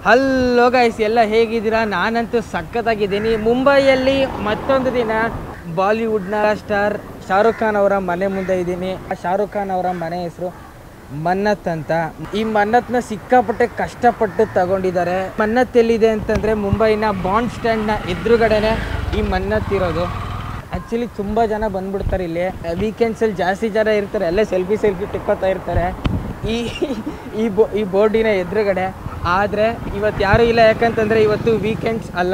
Hello guys ಎಲ್ಲ ಹೇಗಿದ್ದೀರಾ ನಾನಂತೂ ಸಖತ್ತಾಗಿದ್ದೀನಿ ಮುಂಬೈಯಲ್ಲಿ ಮತ್ತೊಂದು ದಿನ ಬಾಲಿವುಡ್ನ ಸ್ಟಾರ್ ಶಾರುಖ್ ಖಾನ್ ಅವರ ಮನೆ ಮುಂದೆ ಇದ್ದೀನಿ ಶಾರುಖ್ ಖಾನ್ ಅವರ ಮನೆ ಹೆಸರು ಮನ್ನತ್ ಅಂತ ಈ ಮನ್ನತ್ನ ಸಿಕ್ಕಾಪಟ್ಟೆ ಕಷ್ಟಪಟ್ಟು ತಗೊಂಡಿದ್ದಾರೆ ಮನ್ನತ್ ಎಲ್ಲಿದೆ ಅಂತಂದ್ರೆ ಮುಂಬೈನ ಬಾಂಡ್ ಸ್ಟ್ಯಾಂಡ್ನ ಎದುರುಗಡೆನೆ ಈ ಮನ್ನತ್ ಇರೋದು ಆ್ಯಕ್ಚುಲಿ ತುಂಬ ಜನ ಬಂದ್ಬಿಡ್ತಾರೆ ಇಲ್ಲಿ ವೀಕೆಂಡ್ಸಲ್ಲಿ ಜಾಸ್ತಿ ಜನ ಇರ್ತಾರೆ ಎಲ್ಲ ಸೆಲ್ಫಿ ಸೆಲ್ಫಿ ಟಿಕ್ಕೋತಾ ಇರ್ತಾರೆ ಈ ಈ ಬೋ ಈ ಬೋರ್ಡಿನ ಎದುರುಗಡೆ ಆದರೆ ಇವತ್ತು ಯಾರೂ ಇಲ್ಲ ಯಾಕಂತಂದರೆ ಇವತ್ತು ವೀಕೆಂಡ್ಸ್ ಅಲ್ಲ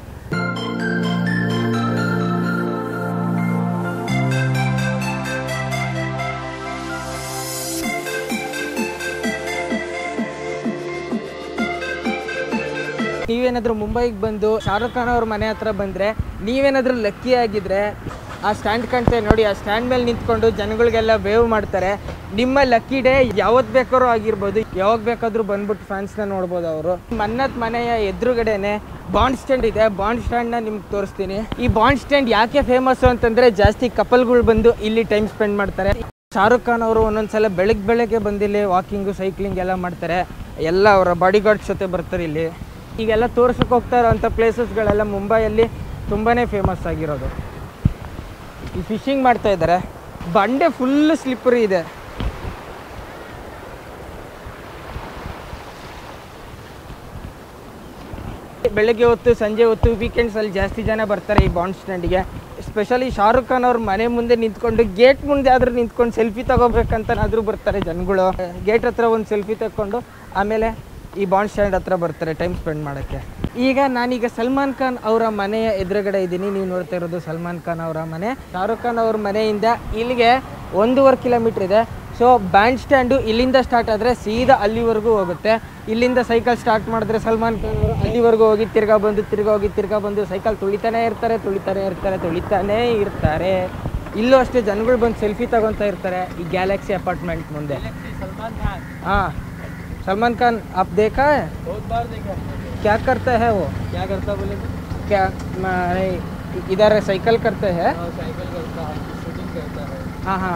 ನೀವೇನಾದರೂ ಮುಂಬೈಗೆ ಬಂದು ಶಾರುಖ್ ಖಾನ್ ಅವ್ರ ಮನೆ ಹತ್ರ ಬಂದರೆ ನೀವೇನಾದರೂ ಲಕ್ಕಿ ಆಗಿದ್ರೆ ಆ ಸ್ಟ್ಯಾಂಡ್ ಕಾಣ್ತಾ ಇದೆ ನೋಡಿ ಆ ಸ್ಟ್ಯಾಂಡ್ ಮೇಲೆ ನಿಂತ್ಕೊಂಡು ಜನಗಳಿಗೆಲ್ಲ ವೇವ್ ಮಾಡ್ತಾರೆ ನಿಮ್ಮ ಲಕ್ಕಿ ಡೇ ಯಾವತ್ತು ಬೇಕಾದ್ರೂ ಆಗಿರ್ಬೋದು ಯಾವಾಗ ಬೇಕಾದ್ರೂ ಬಂದ್ಬಿಟ್ಟು ಫ್ಯಾನ್ಸ್ನ ನೋಡ್ಬೋದು ಅವರು ಮನ್ನತ್ ಮನೆಯ ಎದುರುಗಡೆನೆ ಬಾಂಡ್ ಸ್ಟ್ಯಾಂಡ್ ಇದೆ ಬಾಂಡ್ ಸ್ಟ್ಯಾಂಡ್ನ ನಿಮ್ಗೆ ತೋರಿಸ್ತೀನಿ ಈ ಬಾಂಡ್ ಸ್ಟ್ಯಾಂಡ್ ಯಾಕೆ ಫೇಮಸ್ಸು ಅಂತಂದರೆ ಜಾಸ್ತಿ ಕಪಲ್ಗಳು ಬಂದು ಇಲ್ಲಿ ಟೈಮ್ ಸ್ಪೆಂಡ್ ಮಾಡ್ತಾರೆ ಶಾರುಖ್ ಖಾನ್ ಅವರು ಒಂದೊಂದ್ಸಲ ಬೆಳಗ್ಗೆ ಬೆಳಗ್ಗೆ ಬಂದಿಲ್ಲಿ ವಾಕಿಂಗು ಸೈಕ್ಲಿಂಗ್ ಎಲ್ಲ ಮಾಡ್ತಾರೆ ಎಲ್ಲ ಅವರ ಬಾಡಿ ಗಾರ್ಡ್ಸ್ ಜೊತೆ ಬರ್ತಾರೆ ಇಲ್ಲಿ ಈಗೆಲ್ಲ ತೋರ್ಸಕ್ಕೆ ಹೋಗ್ತಾ ಇರೋಂಥ ಪ್ಲೇಸಸ್ಗಳೆಲ್ಲ ಮುಂಬೈಯಲ್ಲಿ ತುಂಬಾ ಫೇಮಸ್ ಆಗಿರೋದು ಈ ಫಿಶಿಂಗ್ ಮಾಡ್ತಾ ಇದ್ದಾರೆ ಬಂಡೆ ಫುಲ್ ಸ್ಲಿಪ್ಪರಿ ಇದೆ ಬೆಳಗ್ಗೆ ಹೊತ್ತು ಸಂಜೆ ಹೊತ್ತು ವೀಕೆಂಡ್ಸ್ ಅಲ್ಲಿ ಜಾಸ್ತಿ ಜನ ಬರ್ತಾರೆ ಈ ಬಾಂಡ್ ಸ್ಟ್ಯಾಂಡ್ಗೆ ಸ್ಪೆಷಲಿ ಶಾರುಖ್ ಖಾನ್ ಅವ್ರ ಮನೆ ಮುಂದೆ ನಿಂತ್ಕೊಂಡು ಗೇಟ್ ಮುಂದೆ ಆದ್ರೂ ನಿಂತ್ಕೊಂಡು ಸೆಲ್ಫಿ ತಗೋಬೇಕಂತನಾದ್ರೂ ಬರ್ತಾರೆ ಜನಗಳು ಗೇಟ್ ಹತ್ರ ಒಂದು ಸೆಲ್ಫಿ ತಗೊಂಡು ಆಮೇಲೆ ಈ ಬಾಂಡ್ ಸ್ಟ್ಯಾಂಡ್ ಹತ್ರ ಬರ್ತಾರೆ ಟೈಮ್ ಸ್ಪೆಂಡ್ ಮಾಡೋಕ್ಕೆ ಈಗ ನಾನೀಗ ಸಲ್ಮಾನ್ ಖಾನ್ ಅವರ ಮನೆಯ ಎದುರುಗಡೆ ಇದ್ದೀನಿ ನೀವು ನೋಡ್ತಾ ಇರೋದು ಸಲ್ಮಾನ್ ಖಾನ್ ಅವರ ಮನೆ ಶಾರುಖ್ ಖಾನ್ ಅವ್ರ ಮನೆಯಿಂದ ಇಲ್ಲಿಗೆ ಒಂದೂವರೆ ಕಿಲೋಮೀಟ್ರ್ ಇದೆ ಸೊ ಬ್ಯಾಂಡ್ ಸ್ಟ್ಯಾಂಡು ಇಲ್ಲಿಂದ ಸ್ಟಾರ್ಟ್ ಆದರೆ ಸೀದಾ ಅಲ್ಲಿವರೆಗೂ ಹೋಗುತ್ತೆ ಇಲ್ಲಿಂದ ಸೈಕಲ್ ಸ್ಟಾರ್ಟ್ ಮಾಡಿದ್ರೆ ಸಲ್ಮಾನ್ ಖಾನ್ ಅವರು ಅಲ್ಲಿವರೆಗೂ ಹೋಗಿ ತಿರ್ಗಾ ಬಂದು ತಿರ್ಗಾ ಹೋಗಿ ತಿರ್ಗಾ ಬಂದು ಸೈಕಲ್ ತುಳಿತಾನೆ ಇರ್ತಾರೆ ತುಳಿತಾನೆ ಇರ್ತಾರೆ ತುಳಿತಾನೇ ಇರ್ತಾರೆ ಇಲ್ಲೂ ಅಷ್ಟೇ ಜನಗಳು ಬಂದು ಸೆಲ್ಫಿ ತಗೊತಾ ಇರ್ತಾರೆ ಈ ಗ್ಯಾಲಕ್ಸಿ ಅಪಾರ್ಟ್ಮೆಂಟ್ ಮುಂದೆ हाँ सलमान खान आप देखा है बहुत बार देखा क्या करता है वो क्या करता बोले तो क्या माने इधर साइकिल करते हैं हाँ, साइकिल करता है शूटिंग करता है हाँ हाँ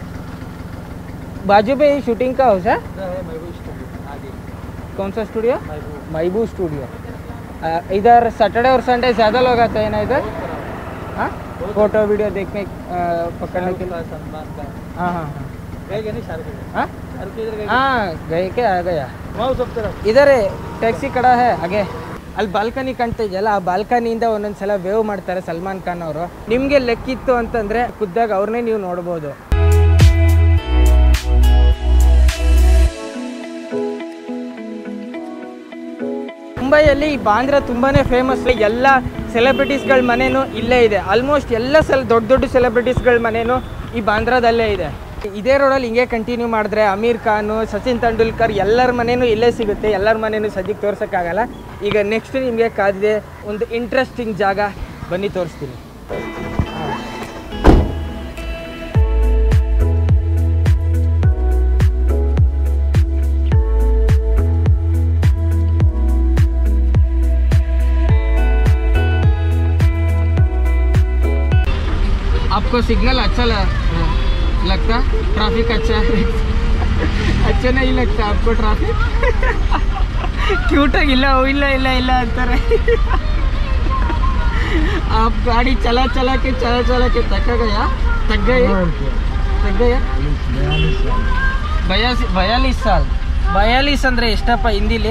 बाजू पे ही शूटिंग का हाउस है इधर है महबूब स्टूडियो आगे कौन सा स्टूडियो महबूब महबू स्टूडियो अ, इधर सैटरडे और संडे ज़्यादा लोग आते हैं ना इधर हाँ फोटो वीडियो देखने अ, पकड़ने के लिए शाहरुख खान, सलमान खान हाँ हाँ हाँ गए क्या नहीं शाहरुख खान? हाँ शाहरुख के इधर गए हाँ गए क्या आ गया वहाँ सब तरफ ಇದಾರೆ ಟ್ಯಾಕ್ಸಿ ಕಡ ಹೇ ಹಾಗೆ ಅಲ್ಲಿ ಬಾಲ್ಕನಿ ಕಾಣ್ತಾ ಇದೆಯಲ್ಲ ಆ ಬಾಲ್ಕನಿಯಿಂದ ಒಂದೊಂದ್ಸಲ ವೇವ್ ಮಾಡ್ತಾರೆ ಸಲ್ಮಾನ್ ಖಾನ್ ಅವರು ನಿಮ್ಗೆ ಲೆಕ್ಕಿತ್ತು ಅಂತಂದ್ರೆ ಖುದ್ದಾಗ ಅವ್ರನ್ನೇ ನೀವು ನೋಡ್ಬೋದು ಮುಂಬೈಯಲ್ಲಿ ಈ ಬಾಂದ್ರ ತುಂಬಾನೇ ಫೇಮಸ್ ಎಲ್ಲ ಸೆಲೆಬ್ರಿಟೀಸ್ಗಳ ಮನೇನು ಇಲ್ಲೇ ಇದೆ ಆಲ್ಮೋಸ್ಟ್ ಎಲ್ಲ ಸೆಲ್ ದೊಡ್ಡ ದೊಡ್ಡ ಸೆಲೆಬ್ರಿಟೀಸ್ಗಳ ಮನೇನು ಈ ಬಾಂದ್ರಾದಲ್ಲೇ ಇದೆ ಇದೇ ರೋಡಲ್ಲಿ ಹಿಂಗೆ ಕಂಟಿನ್ಯೂ ಮಾಡಿದ್ರೆ ಅಮೀರ್ ಖಾನ್ ಸಚಿನ್ ತೆಂಡೂಲ್ಕರ್ ಎಲ್ಲರ ಮನೇನೂ ಇಲ್ಲೇ ಸಿಗುತ್ತೆ ಎಲ್ಲರ ಮನೇನೂ ಸದ್ಯಕ್ಕೆ ತೋರ್ಸೋಕ್ಕಾಗಲ್ಲ ಈಗ ನೆಕ್ಸ್ಟ್ ನಿಮಗೆ ಕಾದಿದೆ ಒಂದು ಇಂಟ್ರೆಸ್ಟಿಂಗ್ ಜಾಗ ಬನ್ನಿ ತೋರಿಸ್ತೀನಿ आपको सिग्नल अच्छा ल- लगता ट्रैफिक अच्छा है अच्छा नहीं लगता आपको ट्रैफिक ಕ್ಯೂಟಾಗಿಲ್ಲ ಇಲ್ಲ ಇಲ್ಲ ಇಲ್ಲ ಅಂತಾರೆ आप गाड़ी चला चला के चला चला के थक गया थक गए थक गया ಬಯಾಸಿ ಬಯಾಲಿಸ್ ಸಾಲ್ ಬಯಾಲಿಸ್ ಅಂದ್ರೆ ಎಷ್ಟಪ್ಪ ಹಿಂದಿಲಿ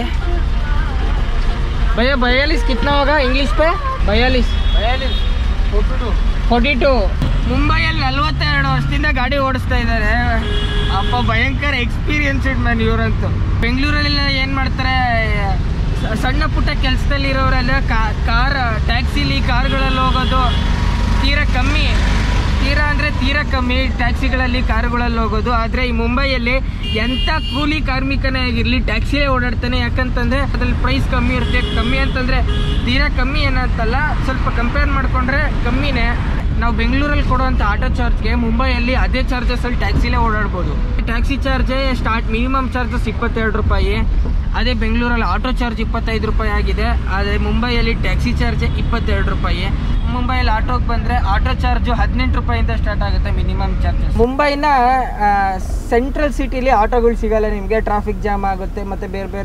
ಭಯ್ಯ ಬಯಾಲಿಸ್ ಕಿತ್ನಾ ಹೋಗ ಇಂಗ್ಲಿಷ್ ಪೇ ಬಯಾಲಿಸ್ बयालीस फोटो टू ಫೋರ್ಟಿ ಟು ಮುಂಬೈಯಲ್ಲಿ ನಲ್ವತ್ತೆರಡು ವರ್ಷದಿಂದ ಗಾಡಿ ಓಡಿಸ್ತಾ ಇದ್ದಾರೆ ಅಪ್ಪ ಭಯಂಕರ ಎಕ್ಸ್ಪೀರಿಯನ್ಸ್ಡ್ ಮ್ಯಾನ್ ಇವರಂತೂ ಬೆಂಗಳೂರಲ್ಲೆಲ್ಲ ಏನು ಮಾಡ್ತಾರೆ ಸ- ಸಣ್ಣ ಪುಟ್ಟ ಕೆಲಸದಲ್ಲಿ ಇರೋರೆಲ್ಲ ಕಾರ್ ಟ್ಯಾಕ್ಸಿಲಿ ಕಾರ್ಗಳಲ್ಲಿ ಹೋಗೋದು ತೀರಾ ಕಮ್ಮಿ ತೀರಾ ಅಂದರೆ ತೀರಾ ಕಮ್ಮಿ ಟ್ಯಾಕ್ಸಿಗಳಲ್ಲಿ ಕಾರುಗಳಲ್ಲಿ ಹೋಗೋದು ಆದರೆ ಈ ಮುಂಬೈಯಲ್ಲಿ ಎಂಥ ಕೂಲಿ ಕಾರ್ಮಿಕನೇ ಆಗಿರಲಿ ಟ್ಯಾಕ್ಸಿಲೇ ಓಡಾಡ್ತಾನೆ ಯಾಕಂತಂದರೆ ಅದ್ರಲ್ಲಿ ಪ್ರೈಸ್ ಕಮ್ಮಿ ಇರುತ್ತೆ ಕಮ್ಮಿ ಅಂತಂದರೆ ತೀರಾ ಕಮ್ಮಿ ಏನಂತಲ್ಲ ಸ್ವಲ್ಪ ಕಂಪೇರ್ ಮಾಡಿಕೊಂಡ್ರೆ ಕಮ್ಮಿನೇ ನಾವು ಬೆಂಗಳೂರಲ್ಲಿ ಕೊಡುವಂಥ ಆಟೋ ಚಾರ್ಜ್ಗೆ ಮುಂಬೈಯಲ್ಲಿ ಅದೇ ಚಾರ್ಜಸಲ್ಲಿ ಟ್ಯಾಕ್ಸಿಲೇ ಓಡಾಡ್ಬೋದು ಟ್ಯಾಕ್ಸಿ ಚಾರ್ಜೇ ಸ್ಟಾರ್ಟ್ ಮಿನಿಮಮ್ ಚಾರ್ಜಸ್ ಇಪ್ಪತ್ತೆರಡು ರೂಪಾಯಿ ಅದೇ ಬೆಂಗಳೂರಲ್ಲಿ ಆಟೋ ಚಾರ್ಜ್ ಇಪ್ಪತ್ತೈದು ರೂಪಾಯಿ ಆಗಿದೆ ಆದರೆ ಮುಂಬೈಯಲ್ಲಿ ಟ್ಯಾಕ್ಸಿ ಚಾರ್ಜ್ ಇಪ್ಪತ್ತೆರಡು ರೂಪಾಯಿ ಮುಂಬೈಯಲ್ಲಿ ಆಟೋಗೆ ಬಂದರೆ ಆಟೋ ಚಾರ್ಜು ಹದಿನೆಂಟು ರೂಪಾಯಿಂದ ಸ್ಟಾರ್ಟ್ ಆಗುತ್ತೆ ಮಿನಿಮಮ್ ಚಾರ್ಜಸ್ ಮುಂಬೈನ ಸೆಂಟ್ರಲ್ ಸಿಟಿಲಿ ಆಟೋಗಳು ಸಿಗಲ್ಲ ನಿಮಗೆ ಟ್ರಾಫಿಕ್ ಜಾಮ್ ಆಗುತ್ತೆ ಮತ್ತು ಬೇರೆ ಬೇರೆ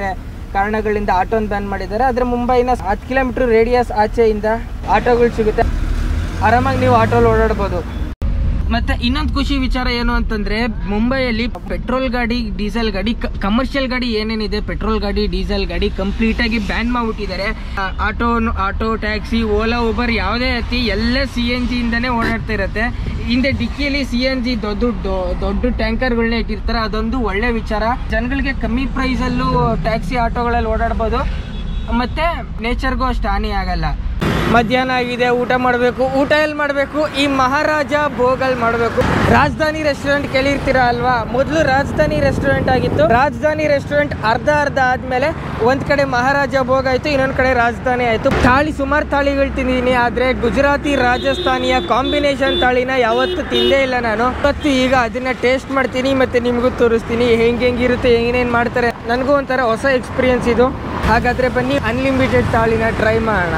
ಕಾರಣಗಳಿಂದ ಆಟೋನ ಬ್ಯಾನ್ ಮಾಡಿದ್ದಾರೆ ಆದರೆ ಮುಂಬೈನ ಹತ್ತು ಕಿಲೋಮೀಟರ್ ರೇಡಿಯಸ್ ಆಚೆಯಿಂದ ಆಟೋಗಳು ಸಿಗುತ್ತೆ ಆರಾಮಾಗಿ ನೀವು ಆಟೋಲ್ಲಿ ಓಡಾಡ್ಬೋದು ಮತ್ತೆ ಇನ್ನೊಂದು ಖುಷಿ ವಿಚಾರ ಏನು ಅಂತಂದ್ರೆ ಮುಂಬೈಯಲ್ಲಿ ಪೆಟ್ರೋಲ್ ಗಾಡಿ ಡೀಸೆಲ್ ಗಾಡಿ ಕಮರ್ಷಿಯಲ್ ಗಾಡಿ ಏನೇನಿದೆ ಪೆಟ್ರೋಲ್ ಗಾಡಿ ಡೀಸೆಲ್ ಗಾಡಿ ಕಂಪ್ಲೀಟ್ ಆಗಿ ಬ್ಯಾನ್ ಮಾಡ್ಬಿಟ್ಟಿದ್ದಾರೆ ಆ, auto auto taxi Ola Uber ಯಾವುದೇ ರೀತಿ ಎಲ್ಲ ಸಿ ಎನ್ ಜಿ ಇಂದಾನೆ ಓಡಾಡ್ತಾ ಇರುತ್ತೆ ಹಿಂದೆ ಡಿಕ್ಕಿಯಲ್ಲಿ ಸಿ ಎನ್ ಜಿ ದೊಡ್ಡ ದೊಡ್ಡ- ದೊಡ್ಡ ಟ್ಯಾಂಕರ್ಗಳನ್ನ ಇಟ್ಟಿರ್ತಾರೆ ಅದೊಂದು ಒಳ್ಳೆ ವಿಚಾರ ಜನಗಳಿಗೆ ಕಮ್ಮಿ ಪ್ರೈಸಲ್ಲೂ ಟ್ಯಾಕ್ಸಿ ಆಟೋಗಳಲ್ಲಿ ಓಡಾಡ್ಬೋದು ಮತ್ತೆ ನೇಚರ್ಗೂ ಅಷ್ಟು ಹಾನಿ ಆಗಲ್ಲ ಮಧ್ಯಾಹ್ನ ಆಗಿದೆ ಊಟ ಮಾಡಬೇಕು ಊಟ ಎಲ್ಲಿ ಮಾಡಬೇಕು ಈ ಮಹಾರಾಜ ಭೋಗಲ್ ಮಾಡಬೇಕು ರಾಜಧಾನಿ ರೆಸ್ಟೋರೆಂಟ್ ಕೇಳಿರ್ತೀರಾ ಅಲ್ವಾ ಮೊದಲು ರಾಜಧಾನಿ ರೆಸ್ಟೋರೆಂಟ್ ಆಗಿತ್ತು ರಾಜಧಾನಿ ರೆಸ್ಟೋರೆಂಟ್ ಅರ್ಧ ಅರ್ಧ ಆದ್ಮೇಲೆ ಒಂದ್ ಕಡೆ ಮಹಾರಾಜ ಭೋಗ್ ಆಯ್ತು ಇನ್ನೊಂದ್ ಕಡೆ ರಾಜಧಾನಿ ಆಯ್ತು ತಾಳಿ ಸುಮಾರು ತಾಳಿಗಳು ತಿಂದಿದ್ದೀನಿ ಆದ್ರೆ ಗುಜರಾತಿ ರಾಜಸ್ಥಾನಿಯ ಕಾಂಬಿನೇಷನ್ ತಾಳಿನ ಯಾವತ್ತೂ ತಿಂದೇ ಇಲ್ಲ ನಾನು ಇವತ್ತು ಈಗ ಅದನ್ನ ಟೇಸ್ಟ್ ಮಾಡ್ತೀನಿ ಮತ್ತೆ ನಿಮಗೂ ತೋರಿಸ್ತೀನಿ ಹೆಂಗ್ ಹೆಂಗಿರುತ್ತೆ ಏನೇನ್ ಮಾಡ್ತಾರೆ ನನಗೂ ಒಂಥರ ಹೊಸ ಎಕ್ಸ್ಪೀರಿಯನ್ಸ್ ಇದು ಹಾಗಾದ್ರೆ ಬನ್ನಿ ಅನ್ಲಿಮಿಟೆಡ್ ತಾಳಿನ ಟ್ರೈ ಮಾಡೋಣ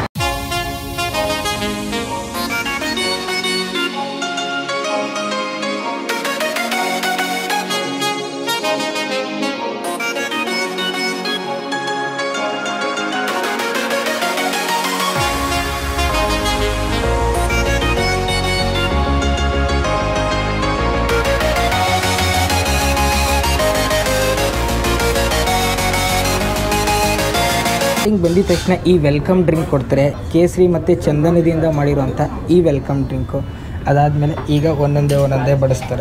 ಹಿಂಗೆ ಬಂದಿದ ತಕ್ಷಣ ಈ ವೆಲ್ಕಮ್ ಡ್ರಿಂಕ್ ಕೊಡ್ತಾರೆ ಕೇಸರಿ ಮತ್ತು ಚಂದನದಿಂದ ಮಾಡಿರುವಂಥ ಈ ವೆಲ್ಕಮ್ ಡ್ರಿಂಕು ಅದಾದಮೇಲೆ ಈಗ ಒಂದೊಂದೇ ಒಂದೊಂದೇ ಬಡಿಸ್ತಾರೆ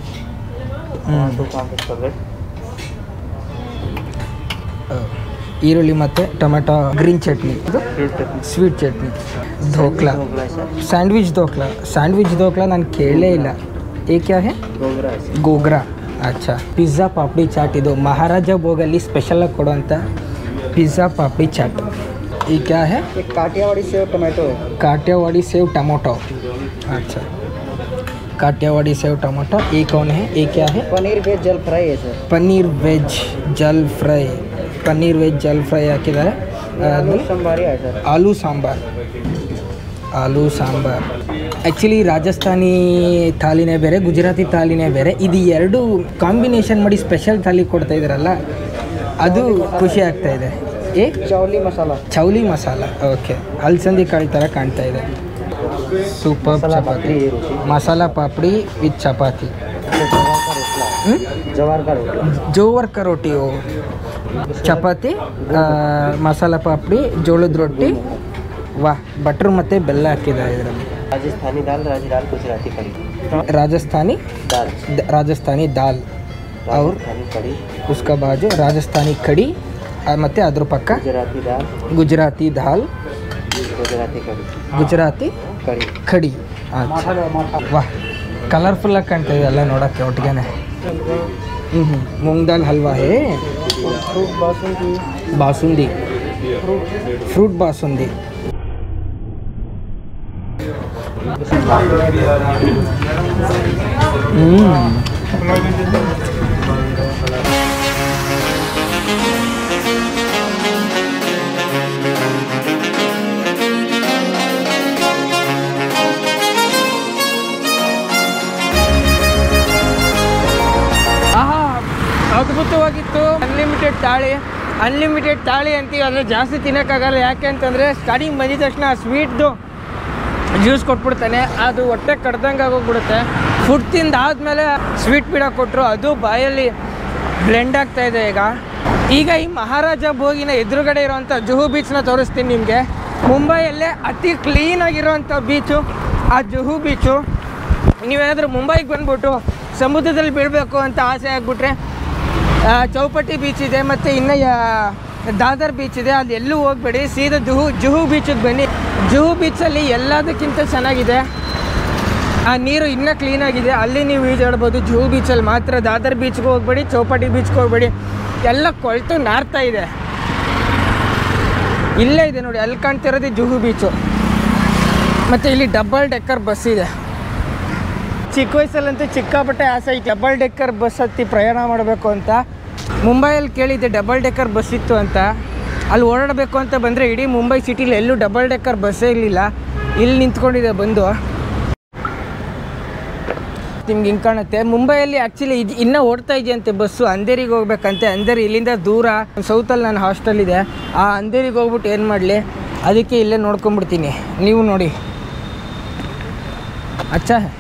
ಅಹ್, ಈರುಳ್ಳಿ ಮತ್ತು ಟೊಮೆಟೊ ಗ್ರೀನ್ ಚಟ್ನಿ ಇದು sweet chutney dhokla sandwich dhokla sandwich dhokla ನಾನು ಕೇಳಲೇ ಇಲ್ಲ ಏ ಕ್ಯಾ ಹೇ ಗೋಗ್ರಾ ಅಚ್ಚಾ ಪಿಜ್ಜಾ ಪಾಪಡಿ ಚಾಟ್ ಇದು ಮಹಾರಾಜ ಭೋಗಲ್ಲಿ ಸ್ಪೆಷಲಾಗಿ ಕೊಡುವಂಥ ಪಿಜ್ಜಾ ಪಾಪಡಿ ಚಾಟ್ ಈ ಕ್ಯಾ ಹೇ काठियावाड़ी सेव टोमेटो काठियावाड़ी सेव टमाटो अच्छा काठियावाड़ी सेव टमाटो ये कौन है ये क्या है पनीर वेज जल फ्राई है सर ಪನ್ನೀರ್ ವೆಜ್ ಜಲ್ ಫ್ರೈ ಪನ್ನೀರ್ ವೆಜ್ ಜಲ್ ಫ್ರೈ ಹಾಕಿದ್ದಾರೆ ಅದಾದ್ಮೇಲೆ संभारी है सर ಆಲೂ ಸಾಂಬಾರ್ ಆಲೂ ಸಾಂಬಾರ್ ಆ್ಯಕ್ಚುಲಿ ರಾಜಸ್ಥಾನಿ ಥಾಲಿನೇ ಬೇರೆ ಗುಜರಾತಿ ಥಾಲಿನೇ ಬೇರೆ ಇದು ಎರಡು ಕಾಂಬಿನೇಷನ್ ಮಾಡಿ ಸ್ಪೆಷಲ್ ಥಾಲಿ ಕೊಡ್ತಾ ಇದ್ದಾರಲ್ಲ ಅದು ಖುಷಿ ಆಗ್ತಾ ಇದೆ ಏ चौली मसाला ಚೌಲಿ ಮಸಾಲ ಓಕೆ ಅಲಸಂದಿ ಕಾಳು ಥರ ಕಾಣ್ತಾ ಇದೆ ಸೂಪರ್ ಚಪಾತಿ ಮಸಾಲ ಪಾಪಡಿ ವಿತ್ ಚಪಾತಿ जवार का रोटी ಜೋವರ್ ಕರೋಟಿ ಓ ಚಪಾತಿ ಆ, ಮಸಾಲ ಪಾಪಡಿ ಜೋಳದ ರೊಟ್ಟಿ ವಾಹ್ ಬಟ್ರ್ ಮತ್ತು ಬೆಲ್ಲ ಹಾಕಿದ್ದಾರೆ ಇದರಲ್ಲಿ राजस्थानी दाल राज दाल गुजराती कड़ी ರಾಜಸ್ಥಾನಿ दाल ದ- ರಾಜಸ್ಥಾನಿ ದಾಲ್ ಅವ್ರ राजस्थानी कड़ी ಉಸ್ಕ ಬಾಜು ರಾಜಸ್ಥಾನಿ ಕಡಿ ಆ, ಮತ್ತೆ ಅದ್ರ ಪಕ್ಕ गुजराती दाल ಗುಜರಾತಿ ದಾಲ್ गुजराती कड़ी ಗುಜರಾತಿ कड़ी ಕಡಿ ಆಯ್ತು. ವಾಹ್ ಕಲರ್ಫುಲ್ಲಾಗಿ ಕಾಣ್ತಾ ಇದೆ ಎಲ್ಲ ನೋಡೋಕ್ಕೆ ಒಟ್ಟಿಗೆನೆ ಹ್ಞೂ ಹ್ಞೂ ಮೂಂಗ್ ದಾಲ್ ಹಲ್ವಾ ಹೇ फ्रूट बासुंदी ಬಾಸುಂದಿ ಫ್ರೂಟ್ ಬಾಸುಂದಿ ಹ್ಮ್ ಆಹಾ ಅದ್ಭುತವಾಗಿತ್ತು ಅನ್ಲಿಮಿಟೆಡ್ ತಾಳಿ ಅನ್ಲಿಮಿಟೆಡ್ ತಾಳಿ ಅಂತೀವಿ ಆದರೆ ಜಾಸ್ತಿ ತಿನ್ನೋಕ್ಕಾಗಲ್ಲ ಯಾಕೆ ಅಂತಂದರೆ ಸ್ಟಾರ್ಟಿಂಗ್ ಬಂದಿದ ತಕ್ಷಣ ಸ್ವೀಟ್ದು ಜ್ಯೂಸ್ ಕೊಟ್ಬಿಡ್ತಾನೆ ಅದು ಹೊಟ್ಟೆ ಕಡ್ದಂಗೆ ಆಗೋಗ್ಬಿಡುತ್ತೆ ಫುಡ್ ತಿಂದಾದ್ಮೇಲೆ ಸ್ವೀಟ್ ಬಿಡ ಕೊಟ್ಟರು ಅದು ಬಾಯಲ್ಲಿ ಬ್ಲೆಂಡ್ ಆಗ್ತಾ ಇದೆ ಈಗ ಈಗ ಈ ಮಹಾರಾಜ ಭೋಗಿನ ಎದುರುಗಡೆ ಇರೋವಂಥ ಜುಹು ಬೀಚ್ನ ತೋರಿಸ್ತೀನಿ ನಿಮಗೆ ಮುಂಬೈಯಲ್ಲೇ ಅತಿ ಕ್ಲೀನಾಗಿರೋವಂಥ ಬೀಚು ಆ ಜುಹು ಬೀಚು ನೀವೇನಾದರೂ ಮುಂಬೈಗೆ ಬಂದ್ಬಿಟ್ಟು ಸಮುದ್ರದಲ್ಲಿ ಬೀಳಬೇಕು ಅಂತ ಆಸೆ ಆಗಿಬಿಟ್ರೆ ಚೌಪಟ್ಟಿ ಬೀಚ್ ಇದೆ ಮತ್ತು ಇನ್ನು ಯಾ- ದಾದರ್ ಬೀಚ್ ಇದೆ ಅಲ್ಲಿ ಎಲ್ಲೂ ಹೋಗ್ಬೇಡಿ ಸೀದಾ ಜುಹು ಜುಹು ಬೀಚಿಗೆ ಬನ್ನಿ ಜುಹು ಬೀಚಲ್ಲಿ ಎಲ್ಲದಕ್ಕಿಂತ ಚೆನ್ನಾಗಿದೆ ಆ ನೀರು ಇನ್ನೂ ಕ್ಲೀನಾಗಿದೆ ಅಲ್ಲಿ ನೀವು ಈಜಾಡ್ಬೋದು ಜುಹು ಬೀಚಲ್ಲಿ ಮಾತ್ರ ದಾದರ್ ಬೀಚ್ಗೆ ಹೋಗ್ಬೇಡಿ ಚೌಪಟ್ಟಿ ಬೀಚ್ಗೆ ಹೋಗ್ಬೇಡಿ ಎಲ್ಲ ಕೊಳ್ತು ನಾರ್ತಾ ಇದೆ ಇಲ್ಲೇ ಇದೆ ನೋಡಿ ಅಲ್ಲಿ ಕಾಣ್ತಿರೋದು ಜುಹು ಬೀಚು ಮತ್ತು ಇಲ್ಲಿ ಡಬಲ್ ಡೆಕ್ಕರ್ ಬಸ್ ಇದೆ ಚಿಕ್ಕ ವಯಸ್ಸಲ್ಲಂತೂ ಸಿಕ್ಕಾಪಟ್ಟೆ ಆಸೆ ಐತೆ ಡಬಲ್ ಡೆಕ್ಕರ್ ಬಸ್ ಹತ್ತಿ ಪ್ರಯಾಣ ಮಾಡಬೇಕು ಅಂತ ಮುಂಬೈಯಲ್ಲಿ ಕೇಳಿದ್ದೆ ಡಬಲ್ ಡೆಕ್ಕರ್ ಬಸ್ ಇತ್ತು ಅಂತ ಅಲ್ಲಿ ಓಡಾಡಬೇಕು ಅಂತ ಬಂದರೆ ಇಡೀ ಮುಂಬೈ ಸಿಟಿಲಿ ಎಲ್ಲೂ ಡಬಲ್ ಡೆಕ್ಕರ್ ಬಸ್ಸೇ ಇರಲಿಲ್ಲ ಇಲ್ಲಿ ನಿಂತ್ಕೊಂಡಿದೆ ಬಂದು ನಿಮ್ಗೆ ಹಿಂಗೆ ಕಾಣುತ್ತೆ ಮುಂಬೈಯಲ್ಲಿ ಆ್ಯಕ್ಚುಲಿ ಇದು ಇನ್ನೂ ಓಡ್ತಾ ಇದೆಯಂತೆ ಬಸ್ಸು ಅಂಧೇರಿಗೆ ಹೋಗ್ಬೇಕಂತೆ ಅಂಧೇರಿ ಇಲ್ಲಿಂದ ದೂರ ಸೌತಲ್ಲಿ ನನ್ನ ಹಾಸ್ಟೆಲ್ ಇದೆ ಆ ಅಂಧೇರಿಗೆ ಹೋಗ್ಬಿಟ್ಟು ಏನು ಮಾಡಲಿ ಅದಕ್ಕೆ ಇಲ್ಲೇ ನೋಡ್ಕೊಂಬಿಡ್ತೀನಿ ನೀವು ನೋಡಿ ಅಚ್ಚಾ ಹೈ.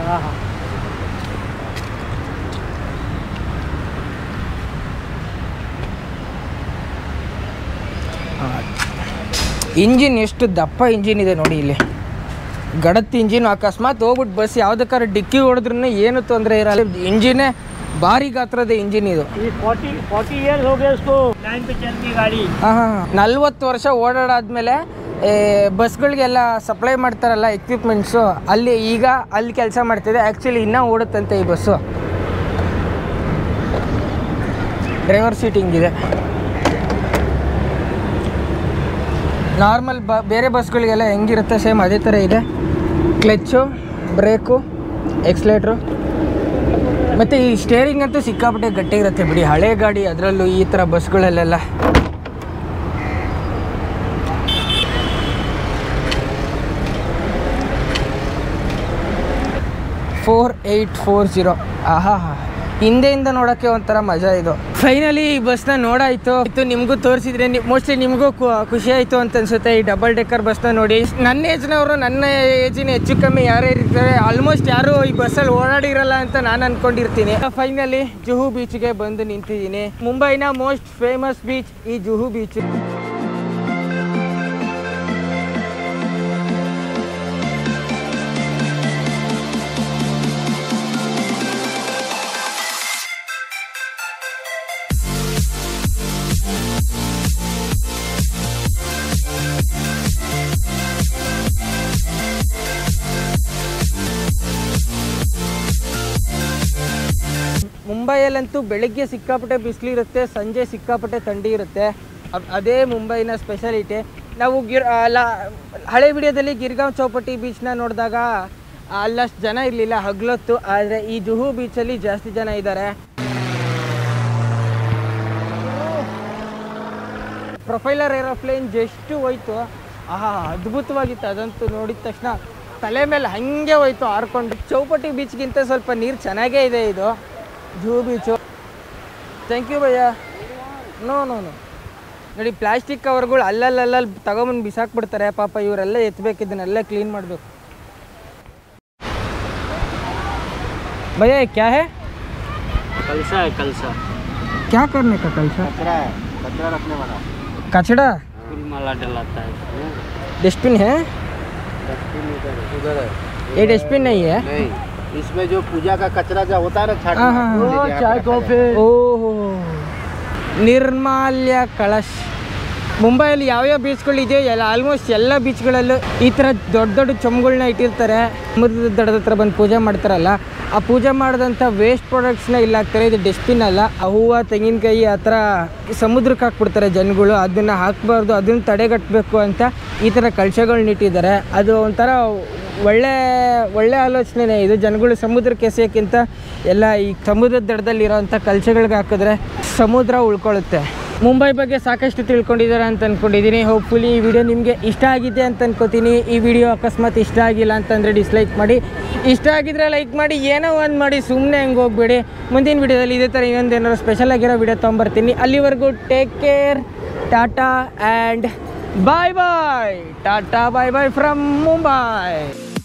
ಇಂಜಿನ್ ಎಷ್ಟು ದಪ್ಪ ಇಂಜಿನ್ ಇದೆ ನೋಡಿ ಇಲ್ಲಿ ಗಡತ್ ಇಂಜಿನ್ ಅಕಸ್ಮಾತ್ ಹೋಗ್ಬಿಟ್ಟು ಬಸ್ ಯಾವ್ದಕ್ಕಾರ ಡಿಕ್ಕಿ ಹೊಡೆದ್ರೂ ಏನು ತೊಂದರೆ ಇರಲ್ಲ ಇಂಜಿನೇ ಭಾರಿ ಗಾತ್ರದ ಇಂಜಿನ್ ಇದು ये फोर्टी फोर्टी ईयर्स हो गए उसको लाइन पे चलती गाड़ी ನಲ್ವತ್ತು ವರ್ಷ ಓಡಾಡಾದ್ಮೇಲೆ ಏ, ಬಸ್ಗಳಿಗೆಲ್ಲ ಸಪ್ಲೈ ಮಾಡ್ತಾರಲ್ಲ ಎಕ್ವಿಪ್ಮೆಂಟ್ಸು ಅಲ್ಲಿ ಈಗ ಅಲ್ಲಿ ಕೆಲಸ ಮಾಡ್ತಿದೆ ಆ್ಯಕ್ಚುಲಿ ಇನ್ನೂ ಓಡುತ್ತಂತೆ ಈ ಬಸ್ಸು ಡ್ರೈವರ್ ಸೀಟಿಂಗ್ ಇದೆ ನಾರ್ಮಲ್ ಬ ಬೇರೆ ಬಸ್ಗಳಿಗೆಲ್ಲ ಹೆಂಗಿರುತ್ತೆ ಸೇಮ್ ಅದೇ ಥರ ಇದೆ ಕ್ಲಚ್ಚು ಬ್ರೇಕು ಎಕ್ಸ್ಲೇಟ್ರು ಮತ್ತು ಈ ಸ್ಟೇರಿಂಗ್ ಅಂತೂ ಸಿಕ್ಕಾಪಟ್ಟೆ ಗಟ್ಟಿ ಇರುತ್ತೆ ಬಿಡಿ ಹಳೆ ಗಾಡಿ ಅದರಲ್ಲೂ ಈ ಥರ ಬಸ್ಗಳಲ್ಲೆಲ್ಲ ಫೋರ್ ಏಯ್ಟ್ ಫೋರ್ ಜೀರೋ ಆಹಾ ಹಿಂದೆಯಿಂದ ನೋಡೋಕ್ಕೆ ಒಂಥರ ಮಜಾ ಇದು ಫೈನಲಿ ಈ ಬಸ್ನ ನೋಡಾಯ್ತು ಇದು ನಿಮಗೂ ತೋರಿಸಿದ್ರೆ ಮೋಸ್ಟ್ಲಿ ನಿಮಗೂ ಖುಷಿ ಆಯಿತು ಅಂತ ಅನ್ಸುತ್ತೆ ಈ ಡಬಲ್ ಡೆಕ್ಕರ್ ಬಸ್ನ ನೋಡಿ ನನ್ನ ಏಜ್ನವರು ನನ್ನ ಏಜಿನ ಹೆಚ್ಚು ಕಮ್ಮಿ ಯಾರ್ಯಾರು ಇರ್ತಾರೆ ಆಲ್ಮೋಸ್ಟ್ ಯಾರು ಈ ಬಸ್ಸಲ್ಲಿ ಓಡಾಡಿರಲ್ಲ ಅಂತ ನಾನು ಅನ್ಕೊಂಡಿರ್ತೀನಿ ಫೈನಲಿ ಜುಹು ಬೀಚ್ಗೆ ಬಂದು ನಿಂತಿದ್ದೀನಿ ಮುಂಬೈನ ಮೋಸ್ಟ್ ಫೇಮಸ್ ಬೀಚ್ ಈ ಜುಹು ಬೀಚ್ ಮುಂಬೈಯಲ್ಲಂತೂ ಬೆಳಗ್ಗೆ ಸಿಕ್ಕಾಪಟ್ಟೆ ಬಿಸಿಲಿರುತ್ತೆ ಸಂಜೆ ಸಿಕ್ಕಾಪಟ್ಟೆ ಥಂಡಿ ಇರುತ್ತೆ ಅದ್- ಅದೇ ಮುಂಬೈನ ಸ್ಪೆಷಾಲಿಟಿ ನಾವು ಗಿರ್ ಅಲ್ಲ ಹಳೆ ವಿಡಿಯೋದಲ್ಲಿ ಗಿರ್ಗಾಂವ್ ಚೌಪಟಿ ಬೀಚ್ನ ನೋಡಿದಾಗ ಅಲ್ಲಷ್ಟು ಜನ ಇರಲಿಲ್ಲ ಹಗ್ಲೊತ್ತು ಆದರೆ ಈ ಜುಹು ಬೀಚಲ್ಲಿ ಜಾಸ್ತಿ ಜನ ಇದ್ದಾರೆ ಪ್ರೊಫೈಲರ್ ಏರೋಪ್ಲೇನ್ ಜಸ್ಟ್ ಹೋಯ್ತು ಆಹಾ ಅದ್ಭುತವಾಗಿತ್ತು ಅದಂತೂ ನೋಡಿದ ತಕ್ಷಣ ತಲೆ ಮೇಲೆ ಹಾಗೆ ಹೋಯ್ತು ಹಾರ್ಕೊಂಡು ಚೌಪಟಿ ಬೀಚ್ಗಿಂತ ಸ್ವಲ್ಪ ನೀರು ಚೆನ್ನಾಗೇ ಇದೆ ಇದು ಜೂ ಬೀಚು ಥ್ಯಾಂಕ್ ಯು ಭಯ್ಯ ನೋ ನೋ ನೋ ನೋಡಿ ಪ್ಲಾಸ್ಟಿಕ್ ಕವರ್ಗಳು ಅಲ್ಲಲ್ಲಲ್ಲಿ ತಗೊಂಬಂದು ಬಿಸಾಕ್ಬಿಡ್ತಾರೆ ಪಾಪ ಇವರೆಲ್ಲ ಎತ್ತಬೇಕು ಇದನ್ನೆಲ್ಲ ಕ್ಲೀನ್ ಮಾಡಬೇಕು ಭಯ್ಯ ಕ್ಯಾ ಹೇ कलसा है कलसा क्या करने का कल सा कचरा है कचरा रखने वाला कचड़ा फूल माला डलाता है इसमें। डस्टबिन है डस्टबिन उधर उधर है ये डस्टबिन नहीं है नहीं इसमें जो पूजा का कचरा जो होता है ना छाट हाँ, हाँ, हाँ। चाय कॉफी ಓಹೋ ನಿರ್ಮಾಲ್ಯ ಕಳಶ್ ಮುಂಬೈಯಲ್ಲಿ ಯಾವ್ಯಾವ ಬೀಚ್ಗಳಿದೆಯೋ ಎಲ್ಲ ಆಲ್ಮೋಸ್ಟ್ ಎಲ್ಲ ಬೀಚ್ಗಳಲ್ಲೂ ಈ ಥರ ದೊಡ್ಡ ದೊಡ್ಡ ಚೊಂಬುಗಳನ್ನ ಇಟ್ಟಿರ್ತಾರೆ ಸಮುದ್ರದ ದಡದ ಹತ್ರ ಬಂದು ಪೂಜೆ ಮಾಡ್ತಾರಲ್ಲ ಆ ಪೂಜೆ ಮಾಡಿದಂಥ ವೇಸ್ಟ್ ಪ್ರಾಡಕ್ಟ್ಸ್ನ ಇಲ್ಲಿ ಹಾಕ್ತಾರೆ ಇದು ಡಸ್ಟ್ಬಿನ್ ಅಲ್ಲ ಆ ಹೂವು ತೆಂಗಿನಕಾಯಿ ಆ ಥರ ಸಮುದ್ರಕ್ಕೆ ಹಾಕ್ಬಿಡ್ತಾರೆ ಜನಗಳು ಅದನ್ನು ಹಾಕಬಾರ್ದು ಅದನ್ನು ತಡೆಗಟ್ಟಬೇಕು ಅಂತ ಈ ಥರ ಕಳಶಗಳ್ನ ಇಟ್ಟಿದ್ದಾರೆ ಅದು ಒಂಥರ ಒಳ್ಳೆ ಒಳ್ಳೆ ಆಲೋಚನೆನೇ ಇದು ಜನಗಳು ಸಮುದ್ರಕ್ಕೆ ಎಸೆಯೋಕ್ಕಿಂತ ಎಲ್ಲ ಈ ಸಮುದ್ರದ ದಡದಲ್ಲಿರೋಂಥ ಕಲಸಗಳಿಗೆ ಹಾಕಿದ್ರೆ ಸಮುದ್ರ ಉಳ್ಕೊಳ್ಳುತ್ತೆ ಮುಂಬೈ ಬಗ್ಗೆ ಸಾಕಷ್ಟು ತಿಳ್ಕೊಂಡಿದ್ದಾರೆ ಅಂತ ಅಂದ್ಕೊಂಡಿದ್ದೀನಿ ಹೋಪ್ಫುಲಿ ಈ ವಿಡಿಯೋ ನಿಮಗೆ ಇಷ್ಟ ಆಗಿದೆ ಅಂತ ಅನ್ಕೋತೀನಿ ಈ ವಿಡಿಯೋ ಅಕಸ್ಮಾತ್ ಇಷ್ಟ ಆಗಿಲ್ಲ ಅಂತಂದರೆ ಡಿಸ್ಲೈಕ್ ಮಾಡಿ ಇಷ್ಟ ಆಗಿದ್ರೆ ಲೈಕ್ ಮಾಡಿ ಏನೋ ಒಂದು ಮಾಡಿ ಸುಮ್ಮನೆ ಹಂಗೆ ಹೋಗ್ಬೇಡಿ ಮುಂದಿನ ವಿಡಿಯೋದಲ್ಲಿ ಇದೇ ಥರ ಇನ್ನೊಂದು ಏನಾದ್ರು ಸ್ಪೆಷಲ್ ಆಗಿರೋ ವಿಡಿಯೋ ತೊಗೊಂಬರ್ತೀನಿ ಅಲ್ಲಿವರೆಗೂ take care tata and bye bye tata bye bye from Mumbai